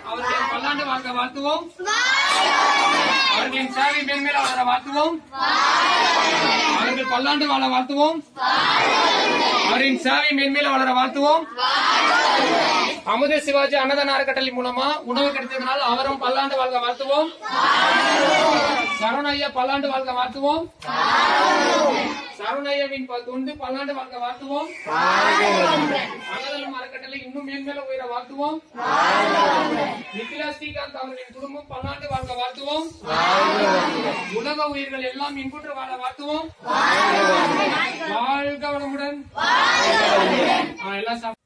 அவருடைய பல்லாண்டு வாழ்க வாழ்த்துவோம் அவர்களின் சேவை மேன்மேல வளர வாழ்த்துவோம் அவர்கள் பல்லாண்டு வாழ வாழ்த்துவோம் அவரின் சேவை மேன்மேல வளர வாழ்த்துவோம் அமுத சிவாஜி அன்னதான அறக்கட்டளை மூலமா உணவு கிடைத்ததனால் அவரும் பல்லாண்டு வாழ்க வாழ்த்துவோம் சரவணையா பல்லாண்டு வாழ்க வாழ்த்துவோம் சரவணையாவின் ப- தொண்டு பல்லாண்டு வாழ்க வாழ்த்துவோம் அன்னதானம் அறக்கட்டளை இன்னும் மேன்மேல உயர வாழ்த்துவோம் நித்திலா ஸ்ரீகாந்த் அவர்களின் குடும்பம் பல்லாண்டு வாழ்க வாழ்த்துவோம் உலக உயிர்கள் எல்லாம் இன்புற்று வாழ வாழ்த்துவோம் வாழ்க வளமுடன் ஆ, எல்லாம் சாப்பிட்டு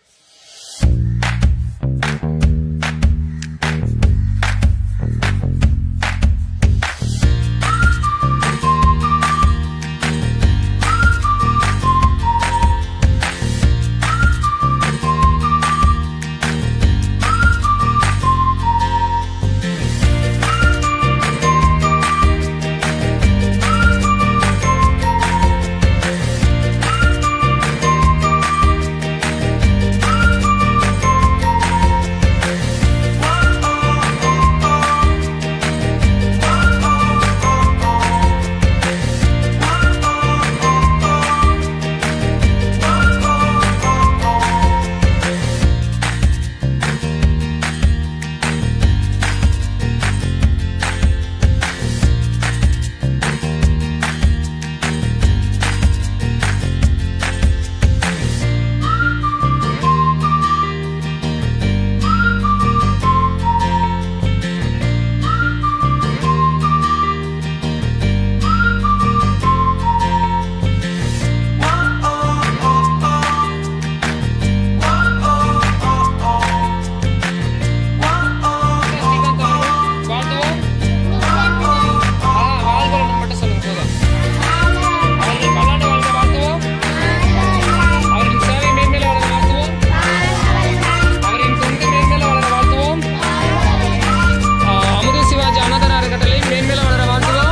ஸ்ரீகாந்த் அவர்கள் வாழ்த்துவோம் ஆ, வாழ்க வளமுடன் மட்டும் சொல்லுங்க போதும் அவர்கள் பல்லாண்டு வாழ்க வாழ்த்துவோம் அவரின் சேவை மேன்மேல வளர வாழ்த்துவோம் அவரின் தொண்டு மேன்மேல வளர வாழ்த்துவோம் ஆ, அமுத சிவாஜி அன்னதான அறக்கட்டளை மேன்மேல வளர வாழ்த்துவோம்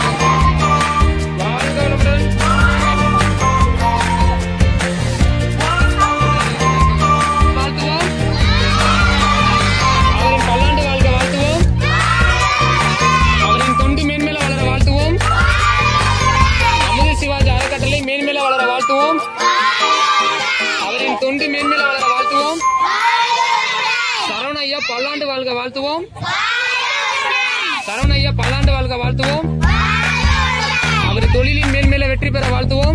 வாழ்க வளமுடன் வாழ்த்துவோம் அவரின் பல்லாண்டு வாழ்க வாழ்த்துவோம் அவரின் தொண்டு மேன்மேல வளர வாழ்த்துவோம் அமுத சிவாஜி அறக்கட்டளை மேன்மேல வளர வாழ்த்துவோம் அவரின் தொண்டு மேன்மேல வளர வாழ்த்துவோம் சரவண ஐயா பல்லாண்டு வாழ்க வாழ்த்துவோம் சரவண ஐயா பல்லாண்டு வாழ்க வாழ்த்துவோம் அவர் தொழிலின் மேன்மேல வெற்றி பெற வாழ்த்துவோம்